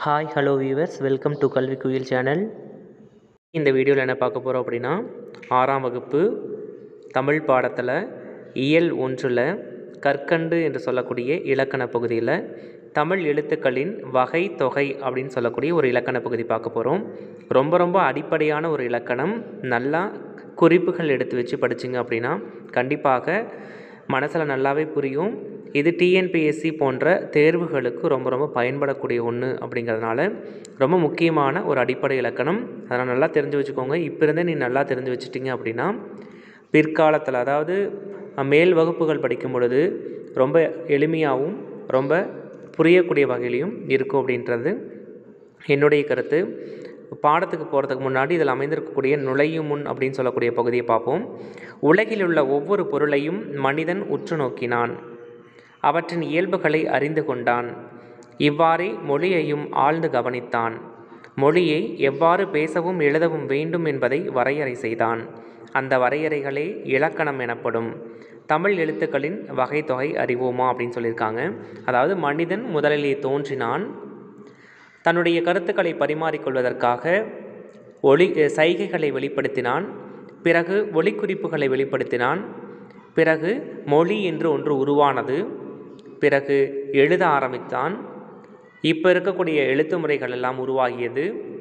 hi hello viewers welcome to Kalvi Kuyil channel இந்த வீடியோவில் என்ன பார்க்க போகிறோம் அப்படின்னா ஆறாம் வகுப்பு தமிழ் பாடத்தில் இயல் ஒன்றில் கற்கண்டு என்று சொல்லக்கூடிய இலக்கண பகுதியில் தமிழ் எழுத்துக்களின் வகை தொகை அப்படின்னு சொல்லக்கூடிய ஒரு இலக்கண பகுதி பார்க்க போகிறோம் ரொம்ப ரொம்ப அடிப்படையான ஒரு இலக்கணம் நல்லா குறிப்புகள் எடுத்து வச்சு படிச்சிங்க அப்படின்னா கண்டிப்பாக மனசில் நல்லாவே புரியும் இது டிஎன்பிஎஸ்சி போன்ற தேர்வுகளுக்கு ரொம்ப ரொம்ப பயன்படக்கூடிய ஒன்று அப்படிங்கிறதுனால ரொம்ப முக்கியமான ஒரு அடிப்படை இலக்கணம் அதனால் நல்லா தெரிஞ்சு வச்சுக்கோங்க இப்போ இருந்தே நீ நல்லா தெரிஞ்சு வச்சிட்டிங்க அப்படின்னா பிற்காலத்தில் அதாவது மேல் வகுப்புகள் படிக்கும் பொழுது ரொம்ப எளிமையாகவும் ரொம்ப புரியக்கூடிய வகையிலையும் இருக்கும் அப்படின்றது என்னுடைய கருத்து பாடத்துக்கு போகிறதுக்கு முன்னாடி இதில் அமைந்திருக்கக்கூடிய நுழையும் முன் அப்படின்னு சொல்லக்கூடிய பகுதியை பார்ப்போம் உலகில் உள்ள ஒவ்வொரு பொருளையும் மனிதன் உற்று நோக்கினான் அவற்றின் இயல்புகளை அறிந்து கொண்டான் இவ்வாறே மொழியையும் ஆழ்ந்து கவனித்தான் மொழியை எவ்வாறு பேசவும் எழுதவும் வேண்டும் என்பதை வரையறை செய்தான் அந்த வரையறைகளே இலக்கணம் எனப்படும் தமிழ் எழுத்துக்களின் வகை தொகை அறிவோமா அப்படின்னு சொல்லியிருக்காங்க அதாவது மனிதன் முதலிலே தோன்றினான் தன்னுடைய கருத்துக்களை பரிமாறிக்கொள்வதற்காக ஒளி சைகைகளை வெளிப்படுத்தினான் பிறகு ஒளிக்குறிப்புகளை வெளிப்படுத்தினான் பிறகு மொழி என்று ஒன்று உருவானது பிறகு எழுத ஆரம்பித்தான் இப்போ இருக்கக்கூடிய எழுத்து முறைகள் எல்லாம் உருவாகியது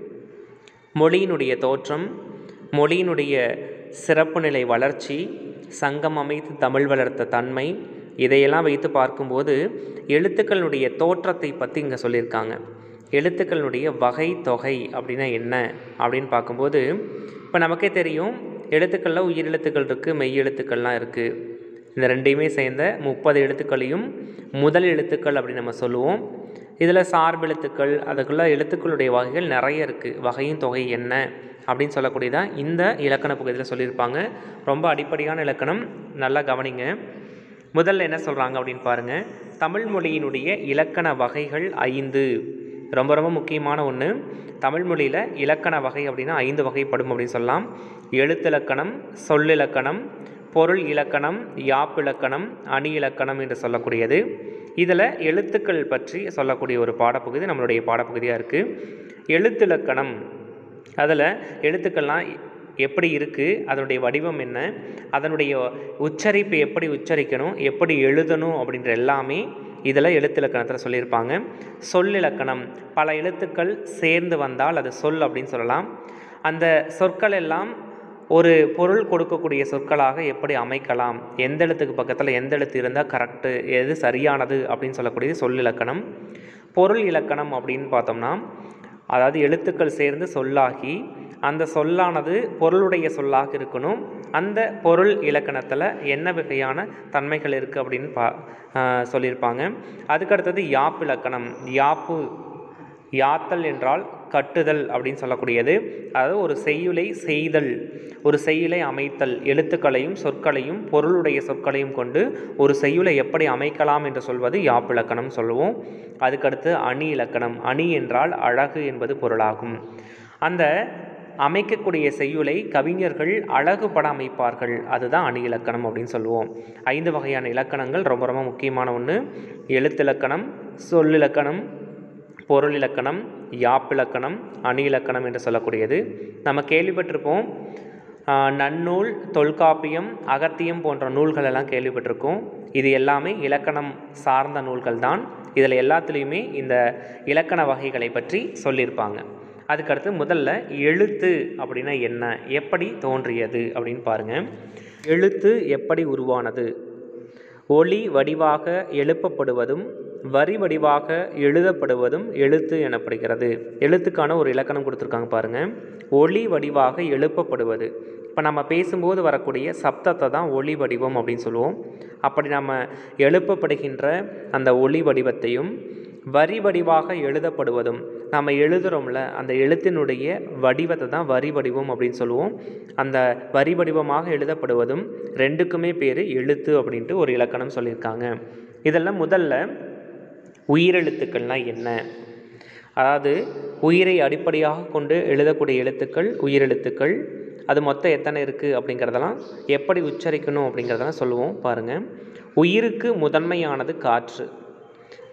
மொழியினுடைய தோற்றம் மொழியினுடைய சிறப்பு நிலை வளர்ச்சி சங்கம் அமைத்து தமிழ் வளர்த்த தன்மை இதையெல்லாம் வைத்து பார்க்கும்போது எழுத்துக்களுடைய தோற்றத்தை பற்றி இங்கே சொல்லியிருக்காங்க எழுத்துக்களுடைய வகை தொகை அப்படின்னா என்ன அப்படின்னு பார்க்கும்போது இப்போ நமக்கே தெரியும் எழுத்துக்களில் உயிரெழுத்துக்கள் இருக்குது மெய் எழுத்துக்கள்லாம் இருக்குது இந்த ரெண்டையுமே சேர்ந்த முப்பது எழுத்துக்களையும் முதல் எழுத்துக்கள் அப்படின்னு நம்ம சொல்லுவோம் இதில் சார்பு எழுத்துக்கள் அதுக்குள்ள எழுத்துக்களுடைய வகைகள் நிறைய இருக்குது வகையும் தொகை என்ன அப்படின்னு சொல்லக்கூடியதான் இந்த இலக்கண பகுதியில் சொல்லியிருப்பாங்க ரொம்ப அடிப்படையான இலக்கணம் நல்லா கவனிங்க முதல்ல என்ன சொல்கிறாங்க அப்படின்னு பாருங்கள் தமிழ் மொழியினுடைய இலக்கண வகைகள் ஐந்து ரொம்ப ரொம்ப முக்கியமான ஒன்று தமிழ் மொழியில் இலக்கண வகை அப்படின்னா ஐந்து வகைப்படும் அப்படின்னு சொல்லலாம் எழுத்திலக்கணம் சொல்லிலக்கணம் பொருள் இலக்கணம் யாப்பிலக்கணம் அணி இலக்கணம் என்று சொல்லக்கூடியது இதில் எழுத்துக்கள் பற்றி சொல்லக்கூடிய ஒரு பாடப்பகுதி நம்மளுடைய பாடப்பகுதியாக இருக்குது எழுத்திலக்கணம் அதில் எழுத்துக்கள்லாம் எப்படி இருக்குது அதனுடைய வடிவம் என்ன அதனுடைய உச்சரிப்பு எப்படி உச்சரிக்கணும் எப்படி எழுதணும் அப்படின்ற எல்லாமே இதில் எழுத்திலக்கணத்தில் சொல்லியிருப்பாங்க சொல்லிலக்கணம் பல எழுத்துக்கள் சேர்ந்து வந்தால் அது சொல் அப்படின்னு சொல்லலாம் அந்த சொற்கள் எல்லாம் ஒரு பொருள் கொடுக்கக்கூடிய சொற்களாக எப்படி அமைக்கலாம் எந்த எழுத்துக்கு பக்கத்தில் எந்த எழுத்து இருந்தால் கரெக்டு எது சரியானது அப்படின்னு சொல்லக்கூடியது சொல்லிலக்கணம் பொருள் இலக்கணம் அப்படின்னு பார்த்தோம்னா அதாவது எழுத்துக்கள் சேர்ந்து சொல்லாகி அந்த சொல்லானது பொருளுடைய சொல்லாக இருக்கணும் அந்த பொருள் இலக்கணத்தில் என்ன வகையான தன்மைகள் இருக்குது அப்படின்னு பா சொல்லியிருப்பாங்க அதுக்கடுத்தது யாப்பு இலக்கணம் யாப்பு யாத்தல் என்றால் கட்டுதல் அப்படின்னு சொல்லக்கூடியது அதாவது ஒரு செய்யுளை செய்தல் ஒரு செய்யுளை அமைத்தல் எழுத்துக்களையும் சொற்களையும் பொருளுடைய சொற்களையும் கொண்டு ஒரு செய்யுளை எப்படி அமைக்கலாம் என்று சொல்வது யாப்பிலக்கணம் சொல்லுவோம் அதுக்கடுத்து அணி இலக்கணம் அணி என்றால் அழகு என்பது பொருளாகும் அந்த அமைக்கக்கூடிய செய்யுளை கவிஞர்கள் அழகுபட அமைப்பார்கள் அதுதான் அணி இலக்கணம் அப்படின்னு சொல்லுவோம் ஐந்து வகையான இலக்கணங்கள் ரொம்ப ரொம்ப முக்கியமான ஒன்று எழுத்திலக்கணம் சொல்லிலக்கணம் பொருள் இலக்கணம் யாப்பிலக்கணம் அணி இலக்கணம் என்று சொல்லக்கூடியது நம்ம கேள்விப்பட்டிருப்போம் நன்னூல் தொல்காப்பியம் அகத்தியம் போன்ற நூல்கள் எல்லாம் கேள்விப்பட்டிருக்கோம் இது எல்லாமே இலக்கணம் சார்ந்த நூல்கள் தான் இதில் எல்லாத்துலேயுமே இந்த இலக்கண வகைகளை பற்றி சொல்லியிருப்பாங்க அதுக்கடுத்து முதல்ல எழுத்து அப்படின்னா என்ன எப்படி தோன்றியது அப்படின்னு பாருங்கள் எழுத்து எப்படி உருவானது ஒளி வடிவாக எழுப்பப்படுவதும் வரி வடிவாக எழுதப்படுவதும் எழுத்து எனப்படுகிறது எழுத்துக்கான ஒரு இலக்கணம் கொடுத்துருக்காங்க பாருங்கள் ஒளி வடிவாக எழுப்பப்படுவது இப்போ நம்ம பேசும்போது வரக்கூடிய சப்தத்தை தான் ஒளி வடிவம் அப்படின்னு சொல்லுவோம் அப்படி நம்ம எழுப்பப்படுகின்ற அந்த ஒளி வடிவத்தையும் வரி வடிவாக எழுதப்படுவதும் நம்ம எழுதுகிறோம்ல அந்த எழுத்தினுடைய வடிவத்தை தான் வரி வடிவம் அப்படின்னு சொல்லுவோம் அந்த வரி வடிவமாக எழுதப்படுவதும் ரெண்டுக்குமே பேர் எழுத்து அப்படின்ட்டு ஒரு இலக்கணம் சொல்லியிருக்காங்க இதெல்லாம் முதல்ல உயிரெழுத்துக்கள்னால் என்ன அதாவது உயிரை அடிப்படையாக கொண்டு எழுதக்கூடிய எழுத்துக்கள் உயிரெழுத்துக்கள் அது மொத்தம் எத்தனை இருக்குது அப்படிங்கிறதெல்லாம் எப்படி உச்சரிக்கணும் அப்படிங்கிறதெல்லாம் சொல்லுவோம் பாருங்கள் உயிருக்கு முதன்மையானது காற்று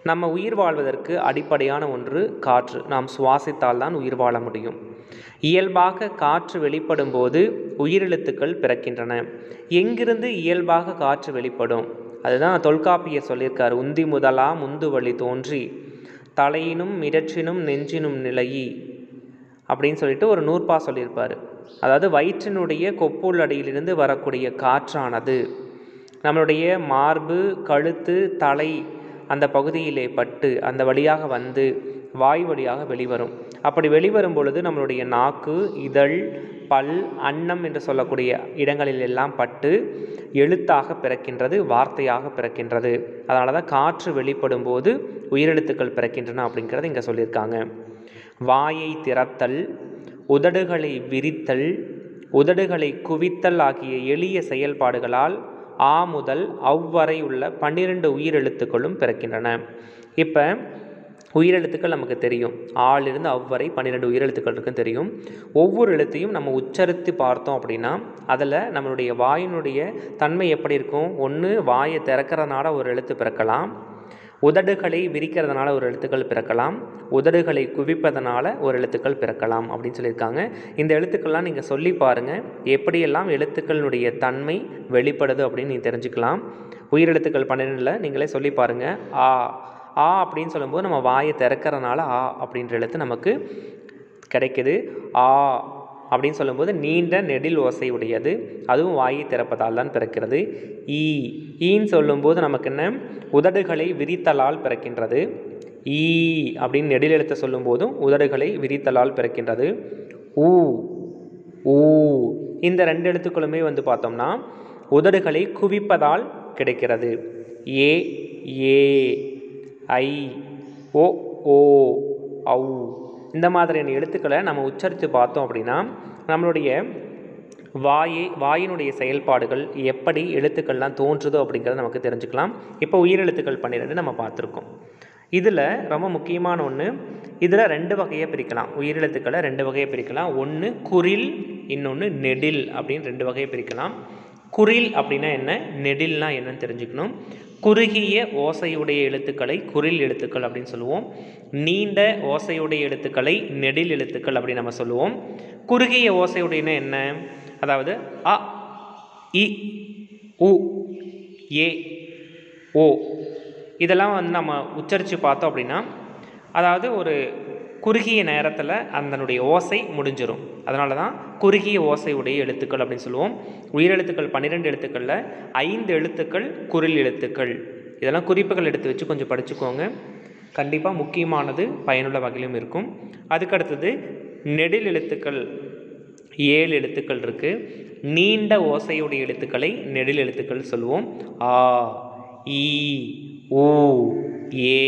நம்ம உயிர் வாழ்வதற்கு அடிப்படையான ஒன்று காற்று நாம் சுவாசித்தால் தான் உயிர் வாழ முடியும் இயல்பாக காற்று வெளிப்படும் போது உயிரெழுத்துக்கள் பிறக்கின்றன எங்கிருந்து இயல்பாக காற்று வெளிப்படும் அதுதான் தொல்காப்பியர் சொல்லியிருக்கார் உந்தி முதலா முந்து வழி தோன்றி தலையினும் மிடற்றினும் நெஞ்சினும் நிலையி அப்படின்னு சொல்லிட்டு ஒரு நூற்பா சொல்லியிருப்பார் அதாவது வயிற்றினுடைய கொப்புள் அடியிலிருந்து வரக்கூடிய காற்றானது நம்மளுடைய மார்பு கழுத்து தலை அந்த பகுதியிலே பட்டு அந்த வழியாக வந்து வாய் வழியாக வெளிவரும் அப்படி வெளிவரும் பொழுது நம்மளுடைய நாக்கு இதழ் பல் அன்னம் என்று சொல்லக்கூடிய இடங்களில் எல்லாம் பட்டு எழுத்தாக பிறக்கின்றது வார்த்தையாக பிறக்கின்றது அதனால தான் காற்று வெளிப்படும் போது உயிரெழுத்துக்கள் பிறக்கின்றன அப்படிங்கிறத இங்கே சொல்லியிருக்காங்க வாயை திறத்தல் உதடுகளை விரித்தல் உதடுகளை குவித்தல் ஆகிய எளிய செயல்பாடுகளால் ஆ முதல் அவ்வரை உள்ள பன்னிரண்டு உயிரெழுத்துக்களும் பிறக்கின்றன இப்போ உயிரெழுத்துக்கள் நமக்கு தெரியும் ஆளிருந்து அவ்வரை பன்னிரெண்டு உயிரெழுத்துக்கள் இருக்குன்னு தெரியும் ஒவ்வொரு எழுத்தையும் நம்ம உச்சரித்து பார்த்தோம் அப்படின்னா அதில் நம்மளுடைய வாயினுடைய தன்மை எப்படி இருக்கும் ஒன்று வாயை திறக்கிறதுனால ஒரு எழுத்து பிறக்கலாம் உதடுகளை விரிக்கிறதுனால ஒரு எழுத்துக்கள் பிறக்கலாம் உதடுகளை குவிப்பதனால ஒரு எழுத்துக்கள் பிறக்கலாம் அப்படின்னு சொல்லியிருக்காங்க இந்த எழுத்துக்கள்லாம் நீங்கள் சொல்லி பாருங்கள் எப்படியெல்லாம் எழுத்துக்களினுடைய தன்மை வெளிப்படுது அப்படின்னு நீங்கள் தெரிஞ்சுக்கலாம் உயிரெழுத்துக்கள் பன்னிரெண்டில் நீங்களே சொல்லி பாருங்கள் ஆ ஆ அப்படின்னு சொல்லும்போது நம்ம வாயை திறக்கிறதுனால ஆ அப்படின்ற எழுத்து நமக்கு கிடைக்குது ஆ அப்படின்னு சொல்லும்போது நீண்ட நெடில் ஓசை உடையது அதுவும் வாயை திறப்பதால் தான் பிறக்கிறது ஈ ஈன்னு சொல்லும்போது நமக்கு என்ன உதடுகளை விரித்தலால் பிறக்கின்றது ஈ அப்படின்னு நெடில் எழுத்த சொல்லும்போதும் உதடுகளை விரித்தலால் பிறக்கின்றது ஊ ஊ இந்த ரெண்டு எழுத்துக்களுமே வந்து பார்த்தோம்னா உதடுகளை குவிப்பதால் கிடைக்கிறது ஏ ஏ ஐ ஓ ஓ ஔ இந்த மாதிரியான எழுத்துக்களை நம்ம உச்சரித்து பார்த்தோம் அப்படின்னா நம்மளுடைய வாயை வாயினுடைய செயல்பாடுகள் எப்படி எழுத்துக்கள்லாம் தோன்றுதோ அப்படிங்கிறத நமக்கு தெரிஞ்சுக்கலாம் இப்போ உயிரெழுத்துக்கள் பன்னிரெண்டு நம்ம பார்த்துருக்கோம் இதில் ரொம்ப முக்கியமான ஒன்று இதில் ரெண்டு வகையை பிரிக்கலாம் உயிரெழுத்துக்களை ரெண்டு வகையை பிரிக்கலாம் ஒன்று குரில் இன்னொன்று நெடில் அப்படின்னு ரெண்டு வகையை பிரிக்கலாம் குரில் அப்படின்னா என்ன நெடில்னா என்னன்னு தெரிஞ்சுக்கணும் குறுகிய ஓசையுடைய எழுத்துக்களை குரில் எழுத்துக்கள் அப்படின்னு சொல்லுவோம் நீண்ட ஓசையுடைய எழுத்துக்களை நெடில் எழுத்துக்கள் அப்படின்னு நம்ம சொல்லுவோம் குறுகிய ஓசையுடையன என்ன அதாவது அ இ உ ஏ ஓ இதெல்லாம் வந்து நம்ம உச்சரித்து பார்த்தோம் அப்படின்னா அதாவது ஒரு குறுகிய நேரத்தில் அதனுடைய ஓசை முடிஞ்சிடும் அதனால தான் குறுகிய ஓசை உடைய எழுத்துக்கள் அப்படின்னு சொல்லுவோம் உயிரெழுத்துக்கள் பன்னிரெண்டு எழுத்துக்களில் ஐந்து எழுத்துக்கள் குரில் எழுத்துக்கள் இதெல்லாம் குறிப்புகள் எடுத்து வச்சு கொஞ்சம் படிச்சுக்கோங்க கண்டிப்பாக முக்கியமானது பயனுள்ள வகையிலும் இருக்கும் அதுக்கடுத்தது நெடில் எழுத்துக்கள் ஏழு எழுத்துக்கள் இருக்குது நீண்ட ஓசையுடைய எழுத்துக்களை நெடில் எழுத்துக்கள் சொல்லுவோம் ஆ ஈ ஊ ஏ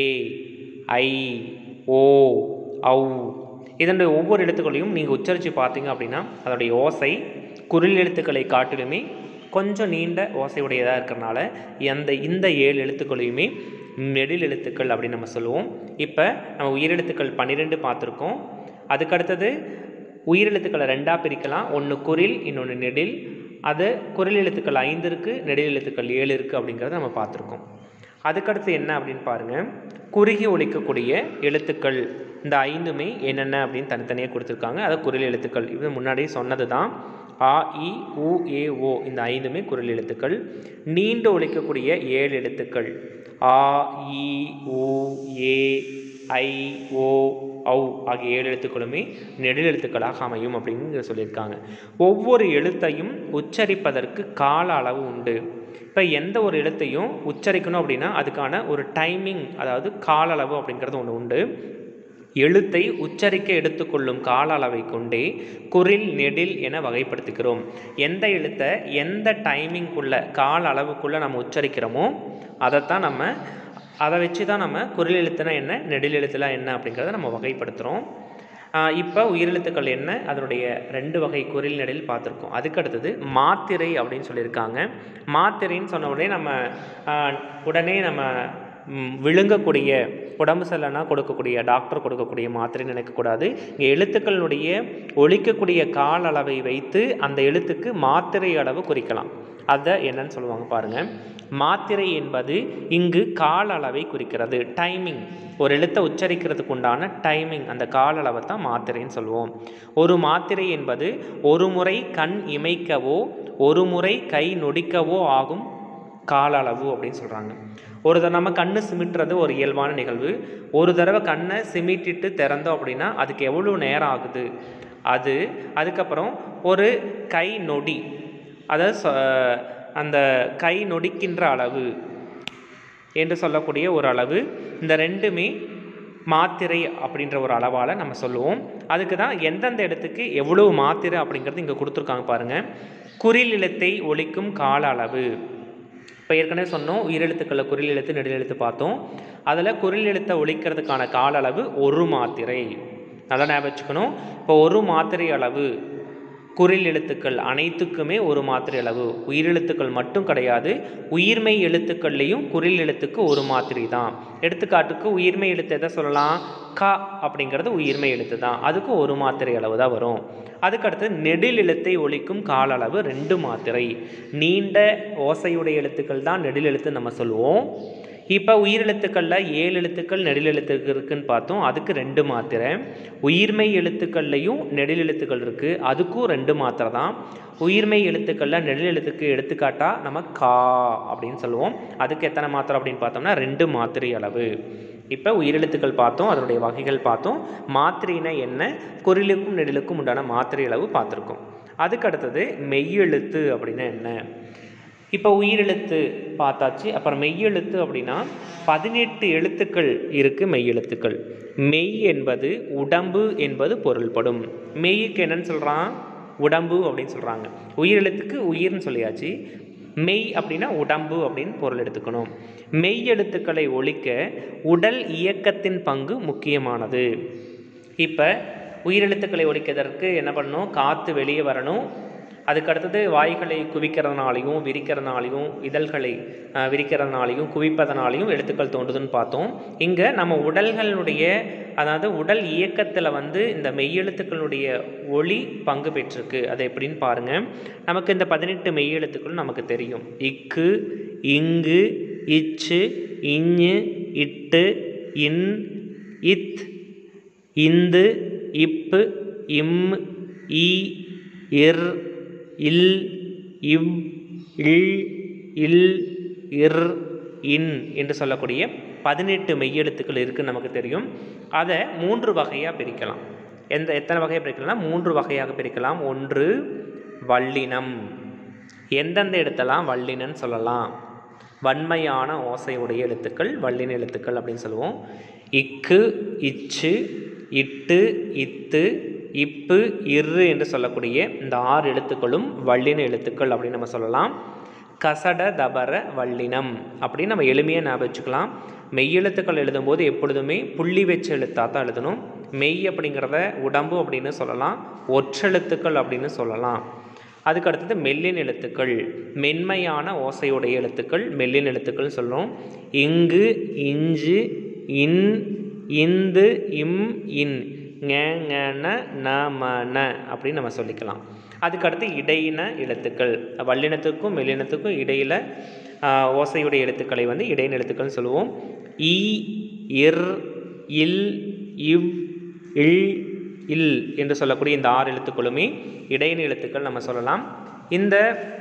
ஐ ஓ ஔ இதனுடைய ஒவ்வொரு எழுத்துக்களையும் நீங்கள் உச்சரித்து பார்த்தீங்க அப்படின்னா அதனுடைய ஓசை குரில் எழுத்துக்களை காட்டிலுமே கொஞ்சம் நீண்ட ஓசையுடையதாக இருக்கிறனால அந்த இந்த ஏழு எழுத்துக்களையுமே நெடில் எழுத்துக்கள் அப்படின்னு நம்ம சொல்லுவோம் இப்போ நம்ம உயிரெழுத்துக்கள் பன்னிரெண்டு பார்த்துருக்கோம் அதுக்கடுத்தது உயிரெழுத்துக்களை ரெண்டாக பிரிக்கலாம் ஒன்று குரில் இன்னொன்று நெடில் அது குரில் எழுத்துக்கள் ஐந்து இருக்குது நெடில் எழுத்துக்கள் ஏழு இருக்குது அப்படிங்கிறத நம்ம பார்த்துருக்கோம் அதுக்கடுத்து என்ன அப்படின்னு பாருங்கள் குறுகி ஒழிக்கக்கூடிய எழுத்துக்கள் இந்த ஐந்துமே என்னென்ன அப்படின்னு தனித்தனியாக கொடுத்துருக்காங்க அதை குரில் எழுத்துக்கள் இது முன்னாடியே சொன்னது தான் ஆ இ உ ஏ ஓ இந்த ஐந்துமே குரில் எழுத்துக்கள் நீண்டு ஒழிக்கக்கூடிய ஏழு எழுத்துக்கள் ஆ இ உ ஏ ஐ ஓ ஔ ஆகிய ஏழு எழுத்துக்களுமே நெடில் எழுத்துக்களாக அமையும் அப்படின்னு சொல்லியிருக்காங்க ஒவ்வொரு எழுத்தையும் உச்சரிப்பதற்கு கால அளவு உண்டு இப்போ எந்த ஒரு எழுத்தையும் உச்சரிக்கணும் அப்படின்னா அதுக்கான ஒரு டைமிங் அதாவது கால அளவு அப்படிங்கிறது ஒன்று உண்டு எழுத்தை உச்சரிக்க எடுத்துக்கொள்ளும் கால அளவை கொண்டே குரில் நெடில் என வகைப்படுத்துகிறோம் எந்த எழுத்தை எந்த டைமிங்குள்ள கால அளவுக்குள்ளே நம்ம உச்சரிக்கிறோமோ அதைத்தான் நம்ம அதை வச்சு தான் நம்ம குரில் எழுத்துனா என்ன நெடில் எழுத்துனா என்ன அப்படிங்கிறத நம்ம வகைப்படுத்துகிறோம் இப்போ உயிரெழுத்துக்கள் என்ன அதனுடைய ரெண்டு வகை குரில் நெடில் பார்த்துருக்கோம் அதுக்கு அடுத்தது மாத்திரை அப்படின்னு சொல்லியிருக்காங்க மாத்திரைன்னு சொன்ன உடனே நம்ம ஆஹ், உடனே நம்ம ம், விழுங்கக்கூடிய உடம்பு சரியில்லைனா கொடுக்கக்கூடிய டாக்டர் கொடுக்கக்கூடிய மாத்திரைன்னு நினைக்கக்கூடாது இங்கே எழுத்துக்களுடைய ஒழிக்கக்கூடிய கால அளவை வைத்து அந்த எழுத்துக்கு மாத்திரை அளவு குறிக்கலாம் அதை என்னன்னு சொல்லுவாங்க பாருங்கள் மாத்திரை என்பது இங்கு கால அளவை குறிக்கிறது டைமிங் ஒரு எழுத்தை உச்சரிக்கிறதுக்கு உண்டான டைமிங் அந்த கால அளவை தான் மாத்திரைன்னு சொல்லுவோம் ஒரு மாத்திரை என்பது ஒரு முறை கண் இமைக்கவோ ஒரு முறை கை நொடிக்கவோ ஆகும் கால அளவு அப்படின்னு சொல்கிறாங்க ஒரு தடவை நம்ம கண்ணு சிமிட்டுறது ஒரு இயல்பான நிகழ்வு ஒரு தடவை கண்ணை சிமிட்டிட்டு திறந்தோம் அப்படின்னா அதுக்கு எவ்வளோ நேரம் ஆகுது அது அதுக்கப்புறம் ஒரு கை நொடி அதாவது சொ- அந்த கை நொடிக்கின்ற அளவு என்று சொல்லக்கூடிய ஒரு அளவு இந்த ரெண்டுமே மாத்திரை அப்படின்ற ஒரு அளவால் நம்ம சொல்லுவோம் அதுக்கு தான் எந்தெந்த இடத்துக்கு எவ்வளவு மாத்திரை அப்படிங்கிறது இங்கே கொடுத்துருக்காங்க பாருங்கள் குறில் எழுத்தை ஒலிக்கும் கால அளவு இப்போ ஏற்கனவே சொன்னோம் உயிரெழுத்துக்களில் குறில் எழுத்து நெடில் எழுத்து பார்த்தோம் அதில் குறில் எழுத்தை ஒலிக்கிறதுக்கான கால அளவு ஒரு மாத்திரை நல்லா ஞாபகம் வச்சுக்கணும் இப்போ ஒரு மாத்திரை அளவு குறில் எழுத்துக்கள் அனைத்துக்குமே ஒரு மாத்திரை அளவு உயிரெழுத்துக்கள் மட்டும் கிடையாது உயிர்மெய் எழுத்துக்கள்லேயும் குறில் எழுத்துக்கு ஒரு மாத்திரை தான் எடுத்துக்காட்டுக்கு உயிர்மெய் எழுத்து எதை சொல்லலாம் க அப்படிங்கிறது உயிர்மெய் எழுத்து தான் அதுக்கு ஒரு மாத்திரை அளவு தான் வரும் அதுக்கடுத்து நெடில் எழுத்தை ஒலிக்கும் கால அளவு ரெண்டு மாத்திரை நீண்ட ஓசையுடைய எழுத்துக்கள் தான் நெடில் எழுத்து நம்ம சொல்லுவோம் இப்போ உயிரெழுத்துக்களில் ஏழு எழுத்துக்கள் நெடில் எழுத்துக்கள் இருக்குன்னு பார்த்தோம் அதுக்கு ரெண்டு மாத்திரை உயிர்மெய் எழுத்துக்கள்லையும் நெடில் எழுத்துக்கள் இருக்குது அதுக்கும் ரெண்டு மாத்திரை தான் உயிர்மெய் எழுத்துக்களில் நெடில் எழுத்துக்கு எடுத்துக்காட்டா நம்ம கா அப்படின்னு சொல்லுவோம் அதுக்கு எத்தனை மாத்திரை அப்படின்னு பார்த்தோம்னா ரெண்டு மாத்திரை அளவு இப்போ உயிரெழுத்துக்கள் பார்த்தோம் அதனுடைய வகைகள் பார்த்தோம் மாத்திரைனா என்ன குறிலுக்கும் நெடிலுக்கும் உண்டான மாத்திரை அளவு பார்த்துருக்கோம் அதுக்கு அடுத்தது மெய்யெழுத்து அப்படின்னா என்ன இப்போ உயிரெழுத்து பார்த்தாச்சு அப்புறம் மெய்யெழுத்து அப்படின்னா பதினெட்டு எழுத்துக்கள் இருக்குது மெய்யெழுத்துக்கள் மெய் என்பது உடம்பு என்பது பொருள்படும் மெய்யுக்கு என்னன்னு சொல்கிறான் உடம்பு அப்படின்னு சொல்கிறாங்க உயிரெழுத்துக்கு உயிர்னு சொல்லியாச்சு மெய் அப்படின்னா உடம்பு அப்படின்னு பொருள் எடுத்துக்கணும் மெய் எழுத்துக்களை ஒழிக்க உடல் இயக்கத்தின் பங்கு முக்கியமானது இப்போ உயிரெழுத்துக்களை ஒழிக்கிறதற்கு என்ன பண்ணணும் காற்று வெளியே வரணும் அதுக்கு அடுத்தது வாய்களை குவிக்கிறதுனாலையும் விரிக்கிறதுனாலையும் இதழ்களை அஹ், விரிக்கிறதுனாலையும் குவிப்பதனாலையும் எழுத்துக்கள் தோன்றுதுன்னு பார்த்தோம் இங்கே நம்ம உடல்களுடைய அதாவது உடல் இயக்கத்தில் வந்து இந்த மெய்யெழுத்துக்களுடைய ஒளி பங்கு பெற்றிருக்கு அது எப்படின்னு பாருங்கள் நமக்கு இந்த பதினெட்டு மெய்யெழுத்துக்கள் நமக்கு தெரியும் இக்கு இங்கு இச்சு இஞ்சு இட்டு இன் இத் இந்து இப்பு இம் இ இர் இல் இவ் இல் இல் இர் இன் என்று சொல்லக்கூடிய பதினெட்டு மெய்யெழுத்துக்கள் இருக்குன்னு நமக்கு தெரியும் அதை மூன்று வகையாக பிரிக்கலாம் எந்த எத்தனை வகையாக பிரிக்கலாம்னா மூன்று வகையாக பிரிக்கலாம் ஒன்று வல்லினம் எந்தெந்த இடத்தெல்லாம் வல்லினன்னு சொல்லலாம் வன்மையான ஓசையுடைய எழுத்துக்கள் வல்லின எழுத்துக்கள் அப்படின்னு சொல்லுவோம் இக்கு இச்சு இட்டு இத்து இப்பு இரு என்று சொல்லக்கூடிய இந்த ஆறு எழுத்துக்களும் வல்லின எழுத்துக்கள் அப்படின்னு நம்ம சொல்லலாம் கசட தபர வல்லினம் அப்படின்னு நம்ம எளிமையாக ஞாபகம் வச்சுக்கலாம் மெய்யெழுத்துக்கள் எழுதும்போது எப்பொழுதுமே புள்ளி வச்சு எழுத்தாக தான் எழுதணும் மெய் அப்படிங்கிறத உடம்பு அப்படின்னு சொல்லலாம் ஒற்றெழுத்துக்கள் அப்படின்னு சொல்லலாம் அதுக்கு அடுத்தது மெல்லின் எழுத்துக்கள் மென்மையான ஓசையுடைய எழுத்துக்கள் மெல்லின் எழுத்துக்கள் சொல்கிறோம் இங்கு இஞ்சு இன் இந்து இம் இன் ஞ, ஞ, ந, ந, ம, ந அப்படின்னு நம்ம சொல்லிக்கலாம் அதுக்கடுத்து இடையின எழுத்துக்கள் வல்லினத்துக்கும் மெல்லினத்துக்கும் இடையில ஆஹ், ஓசையுடைய எழுத்துக்களை வந்து இடையின எழுத்துக்கள்னு சொல்லுவோம் இ இர் இல் இவ் இல் இல் என்று சொல்லக்கூடிய இந்த ஆறு எழுத்துக்களுமே இடையின எழுத்துக்கள் நம்ம சொல்லலாம் இந்த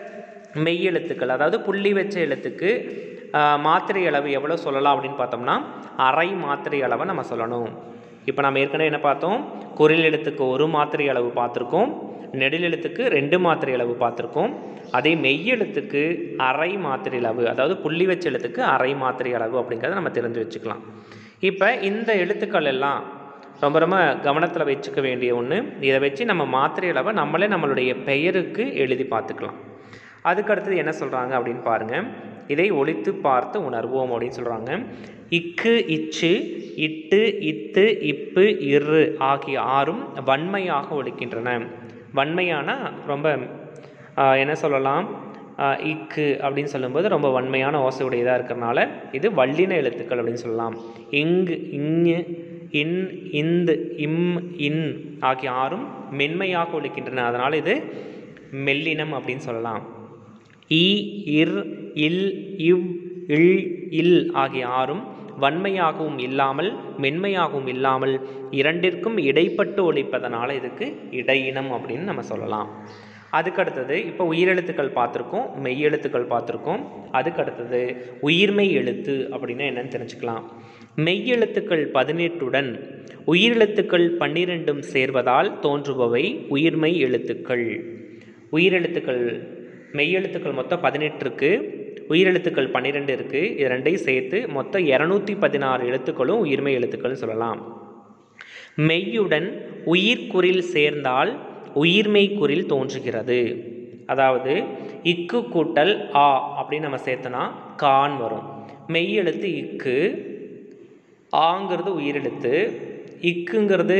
மெய் எழுத்துக்கள் அதாவது புள்ளி வச்ச எழுத்துக்கு ஆஹ், மாத்திரை அளவு எவ்வளோ சொல்லலாம் அப்படின்னு பார்த்தோம்னா அரை மாத்திரை அளவை நம்ம சொல்லணும் இப்போ நம்ம ஏற்கனவே என்ன பார்த்தோம் குரில் எழுத்துக்கு ஒரு மாத்திரை அளவு பார்த்துருக்கோம் நெடில் எழுத்துக்கு ரெண்டு மாத்திரை அளவு பார்த்துருக்கோம் அதே மெய் எழுத்துக்கு அரை மாத்திரை அளவு அதாவது புள்ளி வச்ச எழுத்துக்கு அரை மாத்திரை அளவு அப்படிங்கிறத நம்ம தெரிஞ்சு வச்சுக்கலாம் இப்போ இந்த எழுத்துக்கள் எல்லாம் ரொம்ப ரொம்ப கவனத்தில் வச்சுக்க வேண்டிய ஒன்று இதை வச்சு நம்ம மாத்திரை அளவை நம்மளே நம்மளுடைய பெயருக்கு எழுதி பார்த்துக்கலாம் அதுக்கு அடுத்தது என்ன சொல்கிறாங்க அப்படின்னு பாருங்கள் இதை ஒழித்து பார்த்து உணர்வோம் அப்படின்னு சொல்கிறாங்க இக்கு இச்சு இட்டு இத்து இப்பு இரு ஆகிய ஆறும் வன்மையாக ஒழிக்கின்றன வன்மையான ரொம்ப ஆஹ், என்ன சொல்லலாம் ஆஹ், இக்கு அப்படின்னு சொல்லும்போது ரொம்ப வன்மையான ஓசை உடையதாக இருக்கிறனால இது வல்லின எழுத்துக்கள் அப்படின்னு சொல்லலாம் இங்கு இங்கு இன் இந்து இம் இன் ஆகிய ஆறும் மென்மையாக ஒழிக்கின்றன அதனால் இது மெல்லினம் அப்படின்னு சொல்லலாம் இ இர் இல் இவ் இல் இல் ஆகிய ஆறும் வன்மையாகவும் இல்லாமல் மென்மையாகவும் இல்லாமல் இரண்டிற்கும் இடைப்பட்டு ஒழிப்பதனால இதுக்கு இடையினம் அப்படின்னு நம்ம சொல்லலாம் அதுக்கடுத்தது இப்போ உயிரெழுத்துக்கள் பார்த்துருக்கோம் மெய்யெழுத்துக்கள் பார்த்துருக்கோம் அதுக்கடுத்தது உயிர்மெய் எழுத்து அப்படின்னா என்னன்னு தெரிஞ்சுக்கலாம் மெய்யெழுத்துக்கள் பதினெட்டுடன் உயிரெழுத்துக்கள் பன்னிரெண்டும் சேர்வதால் தோன்றுபவை உயிர்மெய் எழுத்துக்கள் உயிரெழுத்துக்கள் மெய்யெழுத்துக்கள் மொத்தம் பதினெட்டு இருக்குது உயிரெழுத்துக்கள் பன்னிரெண்டு இருக்குது இது ரெண்டையும் சேர்த்து மொத்தம் இரநூத்தி பதினாறு எழுத்துக்களும் உயிர்மெய் எழுத்துக்கள்னு சொல்லலாம் மெய்யுடன் உயிர்க்குறில் சேர்ந்தால் உயிர்மெய் குறில் தோன்றுகிறது அதாவது இக்கு கூட்டல் ஆ அப்படின்னு நம்ம சேர்த்தனா கான் வரும் மெய்யெழுத்து இக்கு ஆங்கிறது உயிரெழுத்து இக்குங்கிறது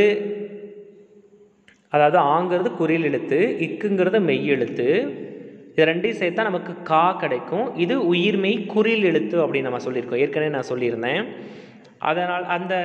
அதாவது ஆங்கிறது குறில் எழுத்து இக்குங்கிறது மெய் எழுத்து இது ரெண்டையும் சேர்த்தா நமக்கு கா கிடைக்கும் இது உயிர்மெய் குறில் எழுத்து அப்படின்னு நம்ம சொல்லியிருக்கோம் ஏற்கனவே நான் சொல்லியிருந்தேன் அதனால் அந்த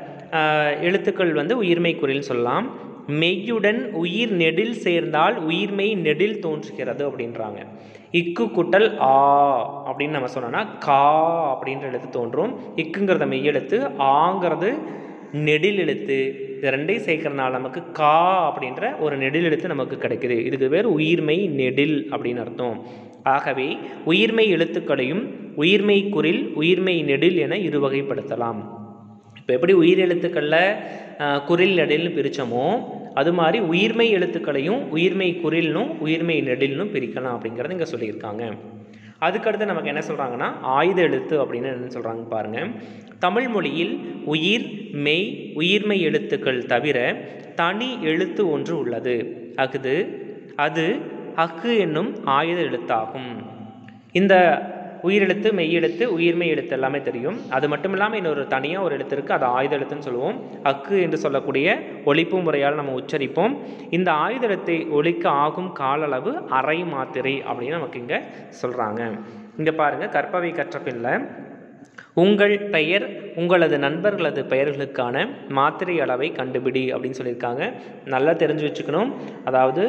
ஆஹ், எழுத்துக்கள் வந்து உயிர்மெய் குறில்னு சொல்லலாம் மெய்யுடன் உயிர் நெடில் சேர்ந்தால் உயிர்மெய் நெடில் தோன்றுகிறது அப்படின்றாங்க இக்கு குட்டல் ஆ அப்படின்னு நம்ம சொன்னோம்னா கா அப்படின்ற எழுத்து தோன்றும் இக்குங்கிறத மெய்யெழுத்து ஆங்கிறது நெடில் எழுத்து இது ரெண்டையும் சேர்க்கறனால நமக்கு கா அப்படின்ற ஒரு நெடில் எழுத்து நமக்கு கிடைக்குது இதுக்கு பேர் உயிர்மெய் நெடில் அப்படின்னு அர்த்தம் ஆகவே உயிர்மெய் எழுத்துக்களையும் உயிர்மெய் குறில் உயிர்மெய் நெடில் என இருவகைப்படுத்தலாம் இப்போ எப்படி உயிர் எழுத்துக்களில் ஆஹ், குறில் நெடில்னு பிரித்தோமோ அது மாதிரி உயிர்மெய் எழுத்துக்களையும் உயிர்மெய் குறில்னும் உயிர்மெய் நெடில்னும் பிரிக்கலாம் அப்படிங்கிறத இங்கே சொல்லியிருக்காங்க அதுக்கடுத்து நமக்கு என்ன சொல்கிறாங்கன்னா ஆயுத எழுத்து அப்படின்னு என்ன சொல்கிறாங்க பாருங்கள் தமிழ் மொழியில் உயிர் மெய் உயிர்மெய் எழுத்துக்கள் தவிர தனி எழுத்து ஒன்று உள்ளது அஃது அது அக்கு என்னும் ஆயுத எழுத்தாகும் இந்த உயிரெழுத்து மெய்யெழுத்து உயிர்மெய் எழுத்து எல்லாமே தெரியும் அது மட்டும் இல்லாமல் இன்னொரு தனியாக ஒரு எழுத்து இருக்குது அது ஆயுத எழுத்துன்னு சொல்லுவோம் அக்கு என்று சொல்லக்கூடிய ஒழிப்பு முறையால் நம்ம உச்சரிப்போம் இந்த ஆயுத எழுத்தை ஒழிக்க ஆகும் கால அளவு அரை மாத்திரை அப்படின்னு நமக்கு இங்கே சொல்கிறாங்க இங்கே பாருங்கள் கற்பவை கற்ற பின்ல உங்கள் பெயர் உங்களது நண்பர்களது பெயர்களுக்கான மாத்திரை அளவை கண்டுபிடி அப்படின்னு சொல்லியிருக்காங்க நல்லா தெரிஞ்சு வச்சுக்கணும் அதாவது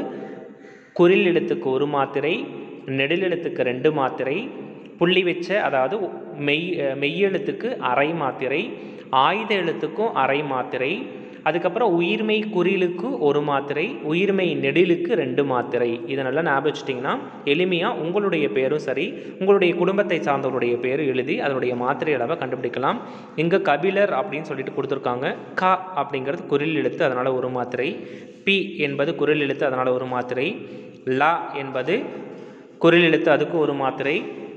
குறில் எழுத்துக்கு ஒரு மாத்திரை நெடில் எழுத்துக்கு ரெண்டு மாத்திரை புள்ளி வச்ச அதாவது மெய் மெய்யெழுத்துக்கு அரை மாத்திரை ஆயுத எழுத்துக்கும் அரை மாத்திரை அதுக்கப்புறம் உயிர்மெய் குறிலுக்கு ஒரு மாத்திரை உயிர்மெய் நெடிலுக்கு ரெண்டு மாத்திரை இதை நல்லா ஞாபகம் வச்சுட்டிங்கன்னா எளிமையாக உங்களுடைய பேரும் சரி உங்களுடைய குடும்பத்தை சார்ந்தவருடைய பேரும் எழுதி அதனுடைய மாத்திரை அளவை கண்டுபிடிக்கலாம் இங்கே கபிலர் அப்படின்னு சொல்லிட்டு கொடுத்துருக்காங்க க அப்படிங்கிறது குரில் எழுத்து அதனால் ஒரு மாத்திரை பி என்பது குரில் எழுத்து அதனால் ஒரு மாத்திரை லா என்பது குரில் எழுத்து அதுக்கு ஒரு மாத்திரை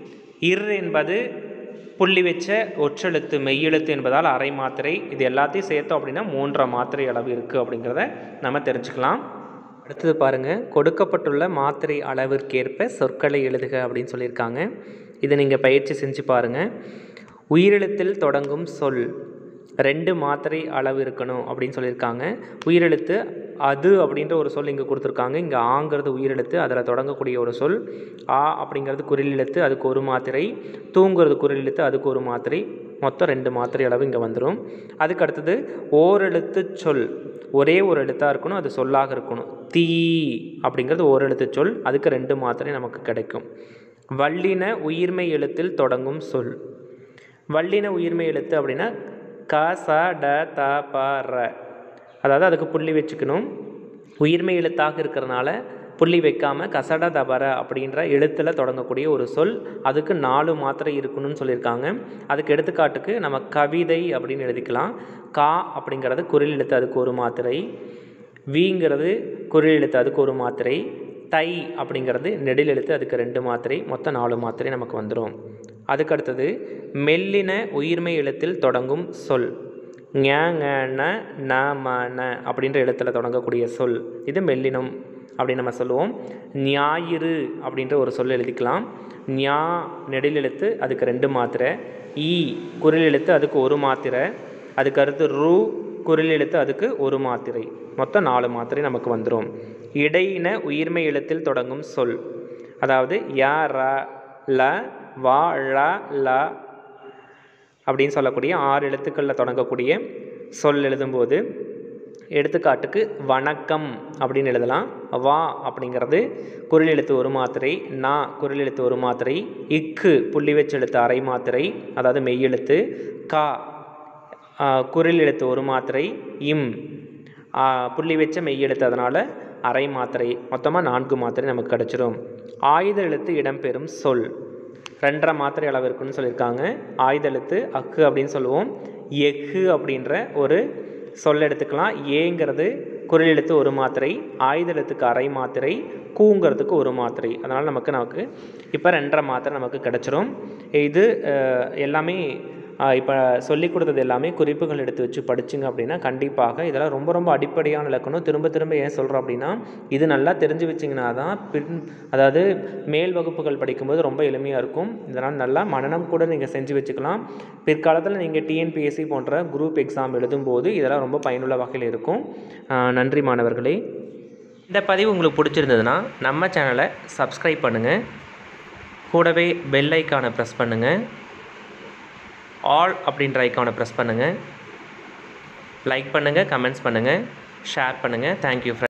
இர் என்பது புள்ளி வச்ச ஒற்றெழுத்து மெய்யெழுத்து என்பதால் அரை மாத்திரை இது எல்லாத்தையும் சேர்த்தோம் அப்படின்னா மூன்றரை மாத்திரை அளவு இருக்குது அப்படிங்கிறத நம்ம தெரிஞ்சுக்கலாம் அடுத்தது பாருங்கள் கொடுக்கப்பட்டுள்ள மாத்திரை அளவிற்கேற்ப சொற்களை எழுதுக அப்படின்னு சொல்லியிருக்காங்க இதை நீங்கள் பயிற்சி செஞ்சு பாருங்கள் உயிரெழுத்தில் தொடங்கும் சொல் ரெண்டு மாத்திரை அளவு இருக்கணும் அப்படின்னு சொல்லியிருக்காங்க உயிரெழுத்து அது அப்படின்ற ஒரு சொல் இங்கே கொடுத்துருக்காங்க இங்கே ஆங்கிறது உயிரெழுத்து அதில் தொடங்கக்கூடிய ஒரு சொல் ஆ அப்படிங்கிறது குரில் எழுத்து அதுக்கு ஒரு மாத்திரை தூங்கிறது குரில் எழுத்து அதுக்கு ஒரு மாத்திரை மொத்தம் ரெண்டு மாத்திரை அளவு இங்கே வந்துடும் அதுக்கு அடுத்தது ஓரெழுத்து சொல் ஒரே ஒரு எழுத்தாக இருக்கணும் அது சொல்லாக இருக்கணும் தீ அப்படிங்கிறது ஓரெழுத்து சொல் அதுக்கு ரெண்டு மாத்திரை நமக்கு கிடைக்கும் வல்லின உயிர்மை எழுத்தில் தொடங்கும் சொல் வல்லின உயிர்மை எழுத்து அப்படின்னா க ச ட த ப ர அதாவது அதுக்கு புள்ளி வச்சுக்கணும் உயிர்மை எழுத்தாக இருக்கிறனால புள்ளி வைக்காம கசட தபர அப்படின்ற எழுத்தில் தொடங்கக்கூடிய ஒரு சொல் அதுக்கு நாலு மாத்திரை இருக்கணும்னு சொல்லியிருக்காங்க அதுக்கு எடுத்துக்காட்டுக்கு நம்ம கவிதை அப்படின்னு எழுதிக்கலாம் கா அப்படிங்கிறது குரில் எழுத்து அதுக்கு ஒரு மாத்திரை வீங்கிறது குரில் எழுத்து அதுக்கு ஒரு மாத்திரை தை அப்படிங்கிறது நெடில் எழுத்து அதுக்கு ரெண்டு மாத்திரை மொத்தம் நாலு மாத்திரை நமக்கு வந்துடும் அதுக்கடுத்தது மெல்லின உயிர்மை எழுத்தில் தொடங்கும் சொல் ஞ ங, ந ந ம ந அப்படின்ற எழுத்தில் தொடங்கக்கூடிய சொல் இது மெல்லினம் அப்படின்னு நம்ம சொல்லுவோம் ஞாயிறு அப்படின்ற ஒரு சொல் எழுதிக்கலாம் ஞா நெடில் எழுத்து அதுக்கு ரெண்டு மாத்திரை ஈ குரில் எழுத்து அதுக்கு ஒரு மாத்திரை அதுக்கு அடுத்து ரு குரில் எழுத்து அதுக்கு ஒரு மாத்திரை மொத்தம் நாலு மாத்திரை நமக்கு வந்துடும் இடையின உயிர்மை எழுத்தில் தொடங்கும் சொல் அதாவது ய ர ல வா ழ ல அப்படின்னு சொல்லக்கூடிய ஆறு எழுத்துக்களில் தொடங்கக்கூடிய சொல் எழுதும்போது எடுத்துக்காட்டுக்கு வணக்கம் அப்படின்னு எழுதலாம் வா அப்படிங்கிறது குரில் எழுத்து ஒரு மாத்திரை நா குரில் எழுத்து ஒரு மாத்திரை இக்கு புள்ளி வச்சு எழுத்து அரை மாத்திரை அதாவது மெய்யெழுத்து கா ஆ, குரில் எழுத்து ஒரு மாத்திரை இம் ஆ, புள்ளி வச்ச மெய்யெழுத்து அதனால் அரை மாத்திரை மொத்தமாக நான்கு மாத்திரை நமக்கு கிடச்சிரும் ஆயுத எழுத்து இடம்பெறும் சொல் ரெண்டரை மாத்திரை அளவு இருக்குன்னு சொல்லியிருக்காங்க ஆயுத எழுத்து அக்கு அப்படின்னு சொல்லுவோம் எஃகு அப்படின்ற ஒரு சொல் எடுத்துக்கலாம் ஏங்கிறது குரில் எழுத்து ஒரு மாத்திரை ஆயுத எழுத்துக்கு அரை மாத்திரை கூங்கிறதுக்கு ஒரு மாத்திரை அதனால் நமக்கு நமக்கு இப்போ ரெண்டரை மாத்திரை நமக்கு கிடச்சிரும் இது அஹ், எல்லாமே இப்போ சொல்லி கொடுத்தது எல்லாமே குறிப்புகள் எடுத்து வச்சு படிச்சிங்க அப்படின்னா கண்டிப்பாக இதெல்லாம் ரொம்ப ரொம்ப அடிப்படையான இலக்கணம் திரும்ப திரும்ப ஏன் சொல்கிறோம் அப்படின்னா இது நல்லா தெரிஞ்சு வச்சிங்கன்னா தான் பின் அதாவது மேல் வகுப்புகள் படிக்கும்போது ரொம்ப எளிமையாக இருக்கும் இதனால் நல்லா மனனம் கூட நீங்கள் செஞ்சு வச்சுக்கலாம் பிற்காலத்தில் நீங்கள் டிஎன்பிஎஸ்சி போன்ற குரூப் எக்ஸாம் எழுதும்போது இதெல்லாம் ரொம்ப பயனுள்ள வகையில் இருக்கும் ஆஹ் நன்றி மாணவர்களே இந்த பதிவு உங்களுக்கு பிடிச்சிருந்ததுன்னா நம்ம சேனலை சப்ஸ்கிரைப் பண்ணுங்கள் கூடவே பெல் ஐக்கானை ப்ரெஸ் பண்ணுங்கள் ஆல் அப்படின்ற ஐக்கானை ப்ரெஸ் பண்ணுங்கள் லைக் பண்ணுங்கள் கமெண்ட்ஸ் பண்ணுங்கள் ஷேர் பண்ணுங்கள் தேங்க்யூ